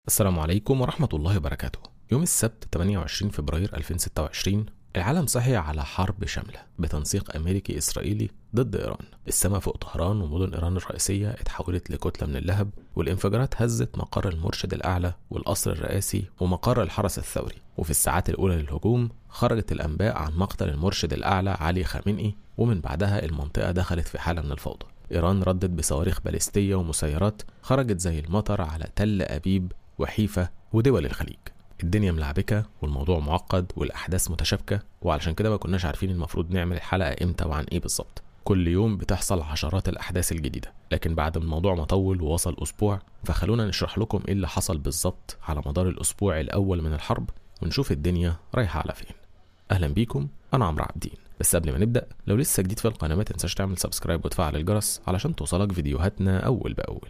السلام عليكم ورحمة الله وبركاته يوم السبت 28 فبراير 2026 العالم صحي على حرب شاملة بتنسيق أمريكي إسرائيلي ضد إيران السماء فوق طهران ومدن إيران الرئيسية اتحولت لكتلة من اللهب والانفجارات هزت مقر المرشد الأعلى والقصر الرئاسي ومقر الحرس الثوري وفي الساعات الأولى للهجوم خرجت الأنباء عن مقتل المرشد الأعلى علي خامنئي ومن بعدها المنطقة دخلت في حالة من الفوضى إيران ردت بصواريخ باليستية ومسيرات خرجت زي المطر على تل أبيب وحيفا ودول الخليج الدنيا ملعبكة والموضوع معقد والأحداث متشابكة وعلشان كده ما كناش عارفين المفروض نعمل الحلقة إمتى وعن إيه بالظبط كل يوم بتحصل عشرات الأحداث الجديدة لكن بعد ما الموضوع ما طول ووصل أسبوع فخلونا نشرح لكم إيه اللي حصل بالظبط على مدار الأسبوع الأول من الحرب ونشوف الدنيا رايحة على فين أهلا بيكم أنا عمرو عابدين بس قبل ما نبدأ لو لسه جديد في القناة ما تنساش تعمل سبسكرايب وتفعل الجرس علشان توصلك فيديوهاتنا أول بأول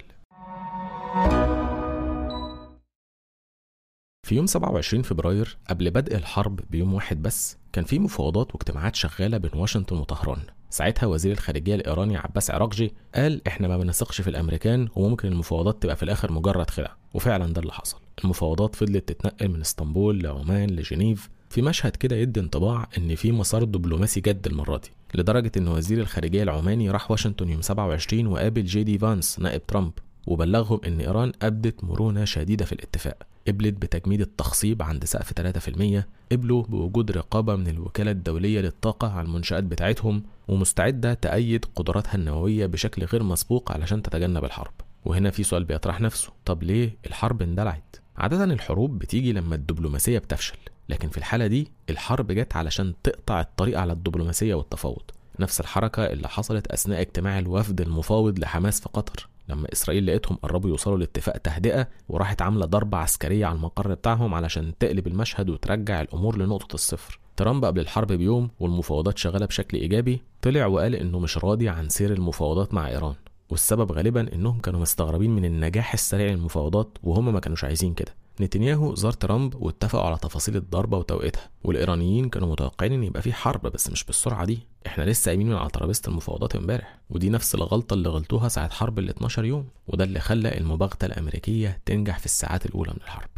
في يوم 27 فبراير قبل بدء الحرب بيوم واحد بس كان في مفاوضات واجتماعات شغالة بين واشنطن وطهران ساعتها وزير الخارجية الإيراني عباس عراقجي قال إحنا ما بنثقش في الأمريكان وممكن المفاوضات تبقى في الآخر مجرد خدع وفعلا ده اللي حصل المفاوضات فضلت تتنقل من اسطنبول لعمان لجنيف في مشهد كده يدي انطباع ان في مسار دبلوماسي جد المره دي لدرجه ان وزير الخارجيه العماني راح واشنطن يوم 27 وقابل جي دي فانس نائب ترامب وبلغهم ان ايران ابدت مرونه شديده في الاتفاق قبلت بتجميد التخصيب عند سقف 3% قبلوا بوجود رقابة من الوكالة الدولية للطاقة على المنشآت بتاعتهم ومستعدة تأيد قدراتها النووية بشكل غير مسبوق علشان تتجنب الحرب وهنا في سؤال بيطرح نفسه طب ليه الحرب اندلعت عادة الحروب بتيجي لما الدبلوماسية بتفشل لكن في الحالة دي الحرب جت علشان تقطع الطريق على الدبلوماسية والتفاوض نفس الحركة اللي حصلت أثناء اجتماع الوفد المفاوض لحماس في قطر لما إسرائيل لقيتهم قربوا يوصلوا لاتفاق تهدئة وراحت عاملة ضربة عسكرية على المقر بتاعهم علشان تقلب المشهد وترجع الأمور لنقطة الصفر ترامب قبل الحرب بيوم والمفاوضات شغالة بشكل إيجابي طلع وقال إنه مش راضي عن سير المفاوضات مع إيران والسبب غالبا إنهم كانوا مستغربين من النجاح السريع للمفاوضات وهم ما كانوش عايزين كده نتنياهو زار ترامب واتفقوا على تفاصيل الضربة وتوقيتها والإيرانيين كانوا متوقعين إن يبقى في حرب بس مش بالسرعة دي احنا لسه قايمين من على ترابيزة المفاوضات امبارح ودي نفس الغلطة اللي غلطوها ساعة حرب ال 12 يوم وده اللي خلى المباغتة الأمريكية تنجح في الساعات الأولى من الحرب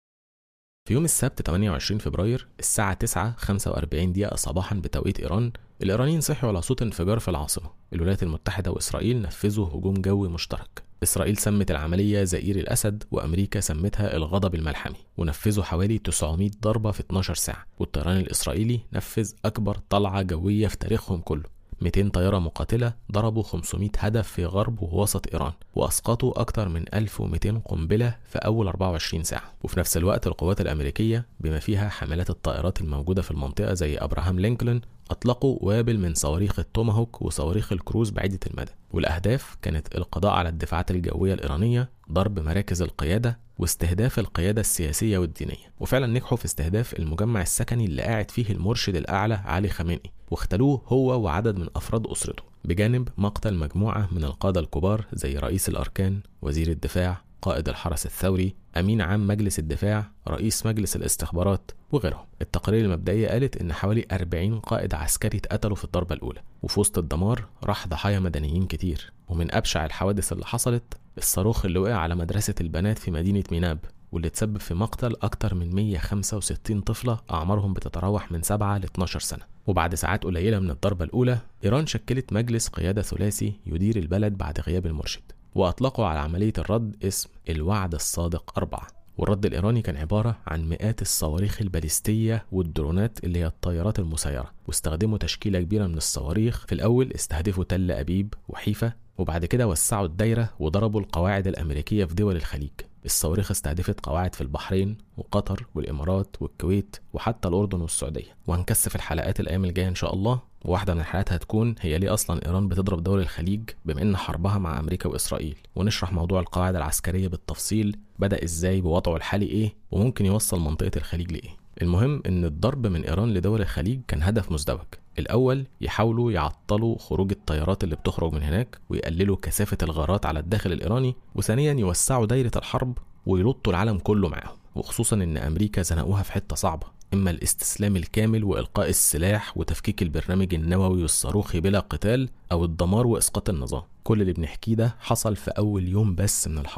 في يوم السبت 28 فبراير الساعة 9 45 دقيقة صباحا بتوقيت إيران الإيرانيين صحوا على صوت انفجار في العاصمة الولايات المتحدة وإسرائيل نفذوا هجوم جوي مشترك إسرائيل سمت العملية زئير الأسد وأمريكا سمتها الغضب الملحمي ونفذوا حوالي 900 ضربة في 12 ساعة والطيران الإسرائيلي نفذ أكبر طلعة جوية في تاريخهم كله 200 طيارة مقاتلة ضربوا 500 هدف في غرب ووسط إيران وأسقطوا أكثر من 1200 قنبلة في أول 24 ساعة وفي نفس الوقت القوات الأمريكية بما فيها حملات الطائرات الموجودة في المنطقة زي أبراهام لينكولن أطلقوا وابل من صواريخ التوماهوك وصواريخ الكروز بعيدة المدى والأهداف كانت القضاء على الدفاعات الجوية الإيرانية ضرب مراكز القيادة واستهداف القيادة السياسية والدينية وفعلا نجحوا في استهداف المجمع السكني اللي قاعد فيه المرشد الأعلى علي خامنئي واختلوه هو وعدد من أفراد أسرته بجانب مقتل مجموعة من القادة الكبار زي رئيس الأركان وزير الدفاع قائد الحرس الثوري أمين عام مجلس الدفاع رئيس مجلس الاستخبارات وغيرهم التقارير المبدئية قالت إن حوالي 40 قائد عسكري اتقتلوا في الضربة الأولى وفي وسط الدمار راح ضحايا مدنيين كتير ومن أبشع الحوادث اللي حصلت الصاروخ اللي وقع على مدرسة البنات في مدينة ميناب واللي تسبب في مقتل أكتر من 165 طفلة أعمارهم بتتراوح من 7 ل 12 سنة وبعد ساعات قليلة من الضربة الأولى إيران شكلت مجلس قيادة ثلاثي يدير البلد بعد غياب المرشد وأطلقوا على عملية الرد اسم الوعد الصادق أربعة والرد الإيراني كان عبارة عن مئات الصواريخ الباليستية والدرونات اللي هي الطائرات المسيرة واستخدموا تشكيلة كبيرة من الصواريخ في الأول استهدفوا تل أبيب وحيفا وبعد كده وسعوا الدايرة وضربوا القواعد الأمريكية في دول الخليج الصواريخ استهدفت قواعد في البحرين وقطر والإمارات والكويت وحتى الأردن والسعودية وهنكثف الحلقات الأيام الجاية إن شاء الله وواحدة من الحلقات هتكون هي ليه أصلا إيران بتضرب دول الخليج بما إن حربها مع أمريكا وإسرائيل ونشرح موضوع القواعد العسكرية بالتفصيل بدأ إزاي بوضعه الحالي إيه وممكن يوصل منطقة الخليج لإيه المهم إن الضرب من إيران لدول الخليج كان هدف مزدوج الأول يحاولوا يعطلوا خروج الطيارات اللي بتخرج من هناك ويقللوا كثافة الغارات على الداخل الإيراني وثانيا يوسعوا دايرة الحرب ويلطوا العالم كله معاهم وخصوصا إن أمريكا زنقوها في حتة صعبة إما الاستسلام الكامل وإلقاء السلاح وتفكيك البرنامج النووي والصاروخي بلا قتال أو الدمار وإسقاط النظام كل اللي بنحكيه ده حصل في أول يوم بس من الحرب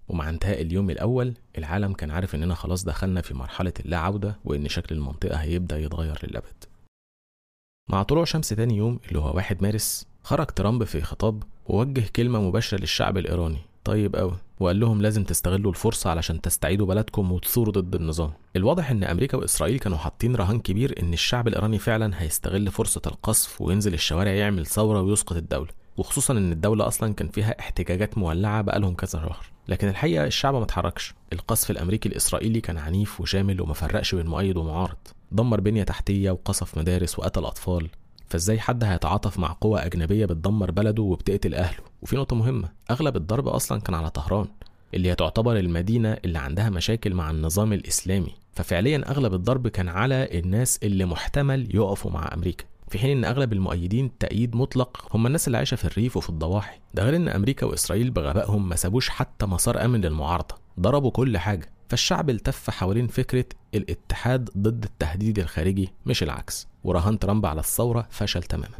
ومع انتهاء اليوم الأول العالم كان عارف إننا خلاص دخلنا في مرحلة اللا عودة وإن شكل المنطقة هيبدأ يتغير للأبد مع طلوع شمس تاني يوم اللي هو 1 مارس خرج ترامب في خطاب ووجه كلمة مباشرة للشعب الإيراني طيب قوي وقال لهم لازم تستغلوا الفرصة علشان تستعيدوا بلدكم وتثوروا ضد النظام الواضح ان امريكا واسرائيل كانوا حاطين رهان كبير ان الشعب الايراني فعلا هيستغل فرصة القصف وينزل الشوارع يعمل ثورة ويسقط الدولة وخصوصا ان الدولة اصلا كان فيها احتجاجات مولعة بقالهم كذا شهر لكن الحقيقة الشعب ما اتحركش القصف الامريكي الاسرائيلي كان عنيف وشامل وما فرقش بين مؤيد ومعارض دمر بنية تحتية وقصف مدارس وقتل اطفال فازاي حد هيتعاطف مع قوة أجنبية بتدمر بلده وبتقتل أهله وفي نقطة مهمة أغلب الضرب أصلا كان على طهران اللي هي تعتبر المدينة اللي عندها مشاكل مع النظام الإسلامي ففعليا أغلب الضرب كان على الناس اللي محتمل يقفوا مع أمريكا في حين ان اغلب المؤيدين تأييد مطلق هم الناس اللي عايشه في الريف وفي الضواحي ده غير ان امريكا واسرائيل بغبائهم ما سابوش حتى مسار امن للمعارضه ضربوا كل حاجه فالشعب التف حوالين فكره الاتحاد ضد التهديد الخارجي مش العكس ورهان ترامب على الثوره فشل تماما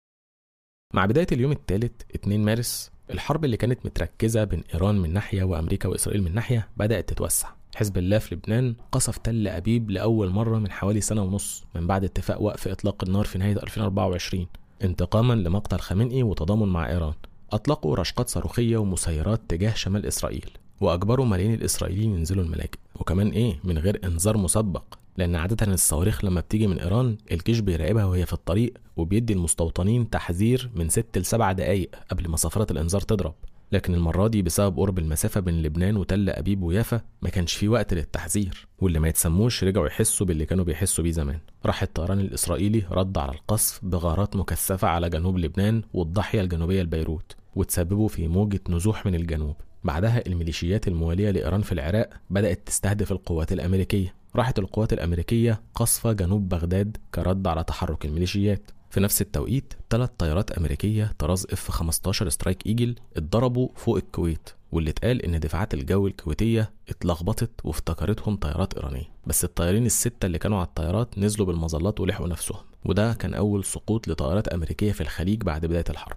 مع بدايه اليوم الثالث 2 مارس الحرب اللي كانت متركزه بين ايران من ناحيه وامريكا واسرائيل من ناحيه بدات تتوسع حزب الله في لبنان قصف تل أبيب لأول مرة من حوالي سنة ونص من بعد اتفاق وقف إطلاق النار في نهاية 2024 انتقاما لمقتل خامنئي وتضامن مع إيران أطلقوا رشقات صاروخية ومسيرات تجاه شمال إسرائيل وأجبروا ملايين الإسرائيليين ينزلوا الملاجئ وكمان إيه من غير إنذار مسبق لأن عادة الصواريخ لما بتيجي من إيران الجيش بيراقبها وهي في الطريق وبيدي المستوطنين تحذير من 6 ل 7 دقايق قبل ما صفارة الإنذار تضرب لكن المرة دي بسبب قرب المسافة بين لبنان وتل أبيب ويافا ما كانش في وقت للتحذير واللي ما يتسموش رجعوا يحسوا باللي كانوا بيحسوا بيه زمان راح الطيران الإسرائيلي رد على القصف بغارات مكثفة على جنوب لبنان والضاحية الجنوبية لبيروت وتسببوا في موجة نزوح من الجنوب بعدها الميليشيات الموالية لإيران في العراق بدأت تستهدف القوات الأمريكية راحت القوات الأمريكية قصفة جنوب بغداد كرد على تحرك الميليشيات في نفس التوقيت ثلاث طيارات أمريكية طراز اف 15 سترايك ايجل اتضربوا فوق الكويت واللي اتقال ان دفاعات الجو الكويتية اتلخبطت وافتكرتهم طيارات ايرانية بس الطيارين الستة اللي كانوا على الطيارات نزلوا بالمظلات ولحقوا نفسهم وده كان اول سقوط لطائرات امريكية في الخليج بعد بداية الحرب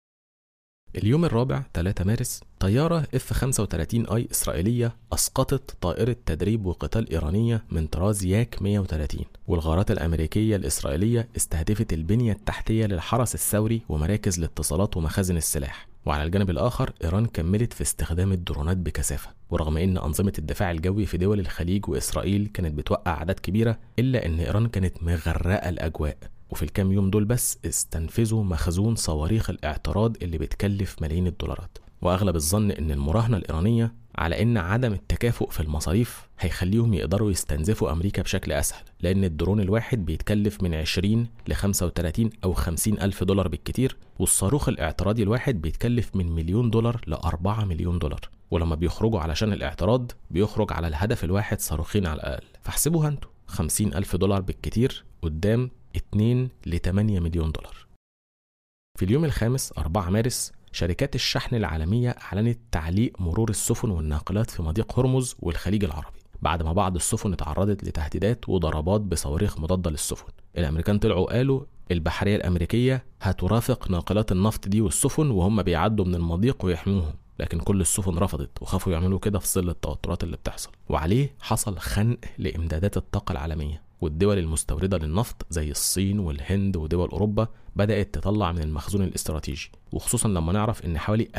اليوم الرابع 3 مارس طيارة F-35 اي إسرائيلية أسقطت طائرة تدريب وقتال إيرانية من طراز ياك 130 والغارات الأمريكية الإسرائيلية استهدفت البنية التحتية للحرس الثوري ومراكز الاتصالات ومخازن السلاح وعلى الجانب الآخر إيران كملت في استخدام الدرونات بكثافة ورغم إن أنظمة الدفاع الجوي في دول الخليج وإسرائيل كانت بتوقع أعداد كبيرة إلا إن إيران كانت مغرقة الأجواء وفي الكام يوم دول بس استنفذوا مخزون صواريخ الاعتراض اللي بتكلف ملايين الدولارات واغلب الظن ان المراهنه الايرانيه على ان عدم التكافؤ في المصاريف هيخليهم يقدروا يستنزفوا امريكا بشكل اسهل لان الدرون الواحد بيتكلف من 20 ل 35 او 50 الف دولار بالكتير والصاروخ الاعتراضي الواحد بيتكلف من مليون دولار ل 4 مليون دولار ولما بيخرجوا علشان الاعتراض بيخرج على الهدف الواحد صاروخين على الاقل فاحسبوها انتوا 50 ألف دولار بالكتير قدام 2 ل 8 مليون دولار في اليوم الخامس 4 مارس شركات الشحن العالمية أعلنت تعليق مرور السفن والناقلات في مضيق هرمز والخليج العربي بعد ما بعض السفن اتعرضت لتهديدات وضربات بصواريخ مضادة للسفن الأمريكان طلعوا قالوا البحرية الأمريكية هترافق ناقلات النفط دي والسفن وهم بيعدوا من المضيق ويحموهم لكن كل السفن رفضت وخافوا يعملوا كده في ظل التوترات اللي بتحصل وعليه حصل خنق لإمدادات الطاقة العالمية والدول المستوردة للنفط زي الصين والهند ودول أوروبا بدأت تطلع من المخزون الاستراتيجي وخصوصا لما نعرف إن حوالي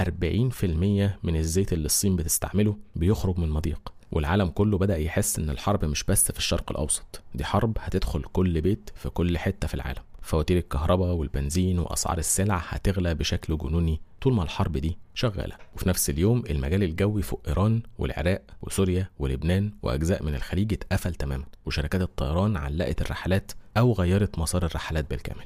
40% من الزيت اللي الصين بتستعمله بيخرج من المضيق والعالم كله بدأ يحس إن الحرب مش بس في الشرق الأوسط دي حرب هتدخل كل بيت في كل حتة في العالم فواتير الكهرباء والبنزين وأسعار السلع هتغلى بشكل جنوني طول ما الحرب دي شغالة وفي نفس اليوم المجال الجوي فوق إيران والعراق وسوريا ولبنان وأجزاء من الخليج اتقفل تماما وشركات الطيران علقت الرحلات أو غيرت مسار الرحلات بالكامل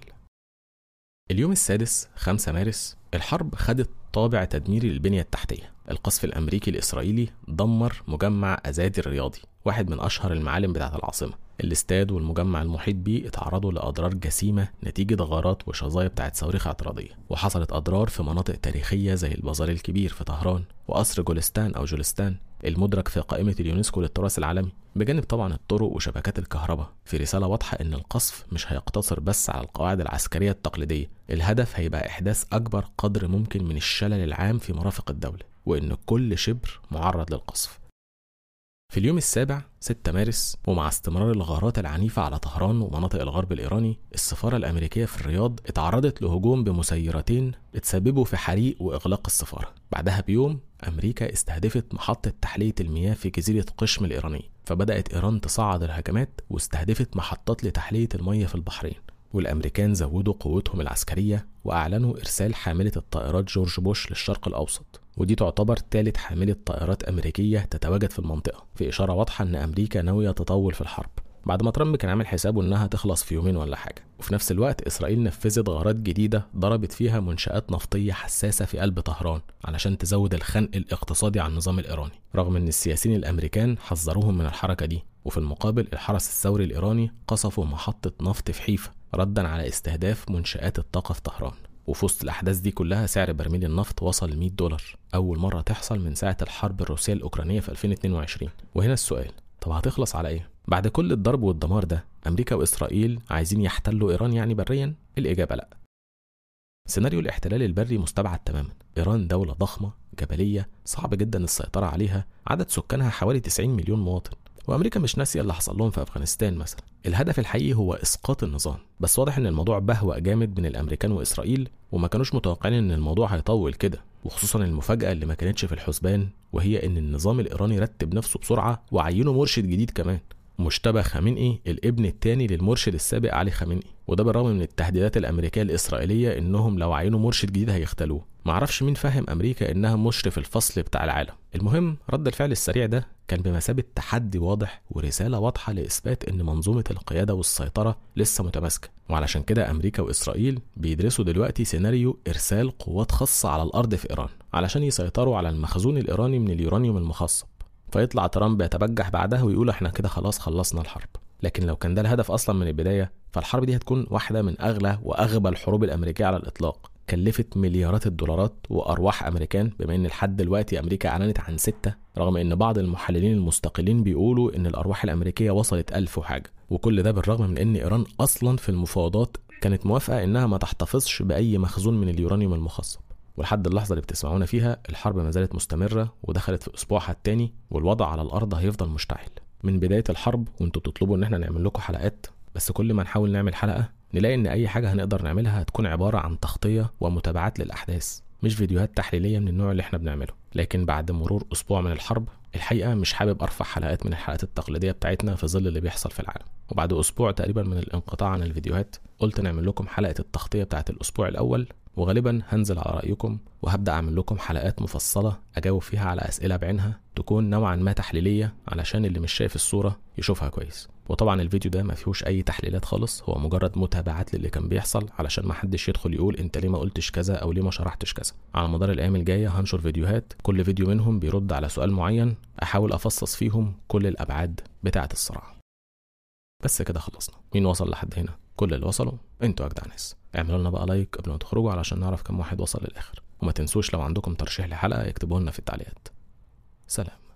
اليوم السادس 5 مارس الحرب خدت طابع تدميري للبنية التحتية القصف الأمريكي الإسرائيلي دمر مجمع أزادي الرياضي واحد من أشهر المعالم بتاعة العاصمة الاستاد والمجمع المحيط بيه اتعرضوا لأضرار جسيمة نتيجة غارات وشظايا بتاعت صواريخ اعتراضية وحصلت أضرار في مناطق تاريخية زي البازار الكبير في طهران وقصر جولستان أو جولستان المدرك في قائمة اليونسكو للتراث العالمي بجانب طبعا الطرق وشبكات الكهرباء في رسالة واضحة إن القصف مش هيقتصر بس على القواعد العسكرية التقليدية الهدف هيبقى إحداث أكبر قدر ممكن من الشلل العام في مرافق الدولة وإن كل شبر معرض للقصف في اليوم السابع 6 مارس ومع استمرار الغارات العنيفة على طهران ومناطق الغرب الإيراني السفارة الأمريكية في الرياض اتعرضت لهجوم بمسيرتين اتسببوا في حريق وإغلاق السفارة بعدها بيوم أمريكا استهدفت محطة تحلية المياه في جزيرة قشم الإيرانية فبدأت إيران تصعد الهجمات واستهدفت محطات لتحلية المياه في البحرين والأمريكان زودوا قوتهم العسكرية وأعلنوا إرسال حاملة الطائرات جورج بوش للشرق الأوسط ودي تعتبر ثالث حاملة طائرات أمريكية تتواجد في المنطقة في إشارة واضحة إن أمريكا ناوية تطول في الحرب بعد ما ترامب كان عامل حسابه انها تخلص في يومين ولا حاجه وفي نفس الوقت اسرائيل نفذت غارات جديده ضربت فيها منشات نفطيه حساسه في قلب طهران علشان تزود الخنق الاقتصادي على النظام الايراني رغم ان السياسيين الامريكان حذروهم من الحركه دي وفي المقابل الحرس الثوري الايراني قصفوا محطه نفط في حيفا ردا على استهداف منشات الطاقه في طهران وفي وسط الأحداث دي كلها سعر برميل النفط وصل ل 100 دولار أول مرة تحصل من ساعة الحرب الروسية الأوكرانية في 2022 وهنا السؤال طب هتخلص على إيه؟ بعد كل الضرب والدمار ده أمريكا وإسرائيل عايزين يحتلوا إيران يعني بريا؟ الإجابة لأ سيناريو الاحتلال البري مستبعد تماما إيران دولة ضخمة جبلية صعب جدا السيطرة عليها عدد سكانها حوالي 90 مليون مواطن وامريكا مش ناسيه اللي حصل لهم في افغانستان مثلا الهدف الحقيقي هو اسقاط النظام بس واضح ان الموضوع بهوأ جامد من الامريكان واسرائيل وما كانوش متوقعين ان الموضوع هيطول كده وخصوصا المفاجاه اللي ما كانتش في الحسبان وهي ان النظام الايراني رتب نفسه بسرعه وعينوا مرشد جديد كمان مجتبى خامنئي الابن الثاني للمرشد السابق علي خامنئي وده بالرغم من التهديدات الامريكيه الاسرائيليه انهم لو عينوا مرشد جديد هيختلوه معرفش مين فاهم امريكا انها مشرف الفصل بتاع العالم المهم رد الفعل السريع ده كان بمثابه تحدي واضح ورساله واضحه لاثبات ان منظومه القياده والسيطره لسه متماسكه وعلشان كده امريكا واسرائيل بيدرسوا دلوقتي سيناريو ارسال قوات خاصه على الارض في ايران علشان يسيطروا على المخزون الايراني من اليورانيوم المخصب فيطلع ترامب يتبجح بعدها ويقول احنا كده خلاص خلصنا الحرب لكن لو كان ده الهدف اصلا من البدايه فالحرب دي هتكون واحده من اغلى واغبى الحروب الامريكيه على الاطلاق كلفت مليارات الدولارات وارواح امريكان بما ان لحد دلوقتي امريكا اعلنت عن ستة رغم ان بعض المحللين المستقلين بيقولوا ان الارواح الامريكيه وصلت ألف وحاجه وكل ده بالرغم من ان ايران اصلا في المفاوضات كانت موافقه انها ما تحتفظش باي مخزون من اليورانيوم المخصب ولحد اللحظة اللي بتسمعونا فيها الحرب ما زالت مستمرة ودخلت في أسبوعها التاني والوضع على الأرض هيفضل مشتعل من بداية الحرب وانتوا بتطلبوا إن احنا نعمل لكم حلقات بس كل ما نحاول نعمل حلقة نلاقي إن أي حاجة هنقدر نعملها هتكون عبارة عن تغطية ومتابعات للأحداث مش فيديوهات تحليلية من النوع اللي احنا بنعمله لكن بعد مرور أسبوع من الحرب الحقيقة مش حابب أرفع حلقات من الحلقات التقليدية بتاعتنا في ظل اللي بيحصل في العالم وبعد أسبوع تقريبا من الانقطاع عن الفيديوهات قلت نعمل لكم حلقة التغطية بتاعت الأسبوع الأول وغالبا هنزل على رأيكم وهبدأ أعمل لكم حلقات مفصلة أجاوب فيها على أسئلة بعينها تكون نوعا ما تحليلية علشان اللي مش شايف الصورة يشوفها كويس وطبعا الفيديو ده ما فيهوش أي تحليلات خالص هو مجرد متابعات للي كان بيحصل علشان ما حدش يدخل يقول أنت ليه ما قلتش كذا أو ليه ما شرحتش كذا على مدار الأيام الجاية هنشر فيديوهات كل فيديو منهم بيرد على سؤال معين أحاول أفصص فيهم كل الأبعاد بتاعة الصراع بس كده خلصنا مين وصل لحد هنا كل اللي وصلوا انتوا اجدع ناس اعملوا لنا بقى لايك قبل ما تخرجوا علشان نعرف كم واحد وصل للاخر وما تنسوش لو عندكم ترشيح لحلقه اكتبوه لنا في التعليقات سلام